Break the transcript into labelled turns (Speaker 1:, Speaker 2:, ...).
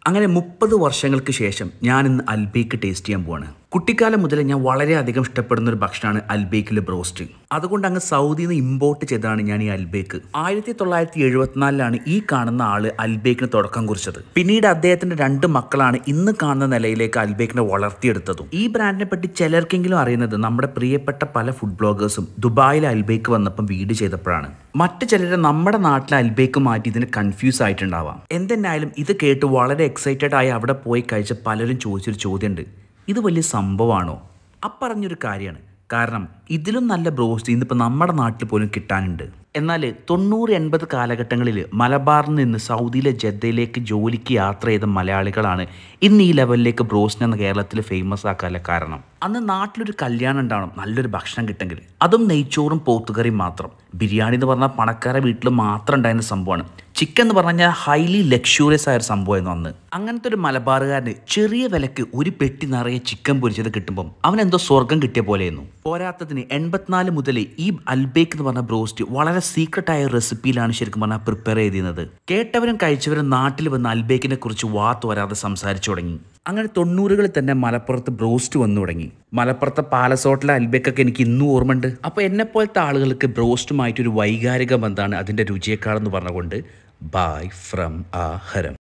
Speaker 1: അങ്ങനെ മുപ്പത് വർഷങ്ങൾക്ക് ശേഷം ഞാൻ ഇന്ന് അൽബേക്ക് ടേസ്റ്റ് ചെയ്യാൻ പോവാണ് കുട്ടിക്കാലം മുതൽ ഞാൻ വളരെയധികം ഇഷ്ടപ്പെടുന്ന ഒരു ഭക്ഷണമാണ് അൽബേക്കിലെ ബ്രോസ്റ്റ് അതുകൊണ്ട് അങ്ങ് സൗദിയിൽ നിന്ന് ഇമ്പോർട്ട് ചെയ്തതാണ് ഞാൻ ഈ അൽബേക്ക് ആയിരത്തി തൊള്ളായിരത്തി എഴുപത്തിനാലിലാണ് ഈ കാണുന്ന ആള് അൽബേക്കിന് തുടക്കം കുറിച്ചത് പിന്നീട് അദ്ദേഹത്തിന്റെ രണ്ട് മക്കളാണ് ഇന്ന് കാണുന്ന നിലയിലേക്ക് അൽബേക്കിനെ വളർത്തിയെടുത്തതും ഈ ബ്രാൻഡിനെ പറ്റി ചിലർക്കെങ്കിലും അറിയുന്നത് നമ്മുടെ പ്രിയപ്പെട്ട പല ഫുഡ് ബ്ലോഗേഴ്സും ദുബായിൽ അൽബേക്ക് വന്നപ്പം വീഡിയോ ചെയ്തപ്പോഴാണ് മറ്റു ചിലരെ നമ്മുടെ നാട്ടിലെ അൽബേക്ക് മാറ്റി ഇതിന് കൺഫ്യൂസ് ആയിട്ടുണ്ടാവാം എന്തെന്നായാലും ഇത് കേട്ട് വളരെ എക്സൈറ്റഡ് ആയി അവിടെ പോയി കഴിച്ച പലരും ചോദിച്ചൊരു ചോദ്യമുണ്ട് ഇത് വലിയ സംഭവമാണോ അപ്പറഞ്ഞൊരു കാര്യമാണ് കാരണം ഇതിലും നല്ല ബ്രോസ്റ്റ് ഇന്നിപ്പോൾ നമ്മുടെ നാട്ടിൽ പോലും കിട്ടാനുണ്ട് എന്നാൽ തൊണ്ണൂറ് എൺപത് കാലഘട്ടങ്ങളിൽ മലബാറിൽ നിന്ന് സൗദിയിലെ ജദ്ദയിലേക്ക് ജോലിക്ക് യാത്ര ചെയ്ത മലയാളികളാണ് ഇന്ന് ഈ ലെവലിലേക്ക് ബ്രോസ്റ്റിനെ എന്ന കേരളത്തിൽ ഫേമസ് ആക്കാനുള്ള കാരണം അന്ന് നാട്ടിലൊരു കല്യാണം ഉണ്ടാവണം നല്ലൊരു ഭക്ഷണം കിട്ടെങ്കിൽ അതും നെയ്ച്ചോറും പോത്തുകറിയും മാത്രം ബിരിയാണി എന്ന് പറഞ്ഞാൽ പണക്കാരെ വീട്ടിൽ മാത്രം ഉണ്ടായിരുന്ന സംഭവമാണ് ചിക്കൻ എന്ന് പറഞ്ഞാൽ ഹൈലി ലക്ഷൂറിയസ് ആയ ഒരു സംഭവമായിരുന്നു അന്ന് അങ്ങനത്തെ ഒരു മലബാറുകാരന് ചെറിയ വിലക്ക് ഒരു പെട്ടി നിറയെ ചിക്കൻ പൊരിച്ചത് കിട്ടുമ്പം അവൻ എന്തോ സ്വർഗം കിട്ടിയ പോലെയായിരുന്നു പോരാത്തതിന് എൺപത്തിനാല് മുതൽ ഈ അൽബേക്ക് എന്ന് പറഞ്ഞ ബ്രോസ്റ്റ് വളരെ സീക്രട്ട് ആയ റെസിപ്പിയിലാണ് ശരിക്കും പറഞ്ഞാൽ പ്രിപ്പയർ ചെയ്തിരുന്നത് കേട്ടവരും കഴിച്ചവരും നാട്ടിൽ വന്ന് അൽബേക്കിനെ കുറിച്ച് വാത്ത് വരാതെ സംസാരിച്ചു തുടങ്ങി അങ്ങനെ തൊണ്ണൂറുകളിൽ തന്നെ മലപ്പുറത്ത് ബ്രോസ്റ്റ് വന്നു തുടങ്ങി മലപ്പുറത്തെ പാലസോട്ടിലെ അൽബേക്കൊക്കെ എനിക്ക് ഇന്നും ഓർമ്മയുണ്ട് അപ്പോൾ എന്നെ പോലത്തെ ആളുകൾക്ക് ബ്രോസ്റ്റുമായിട്ടൊരു വൈകാരിക ബന്ധമാണ് അതിൻ്റെ രുചിയേക്കാളെന്ന് പറഞ്ഞുകൊണ്ട് ബായ് ഫ്രം ആ ഹരം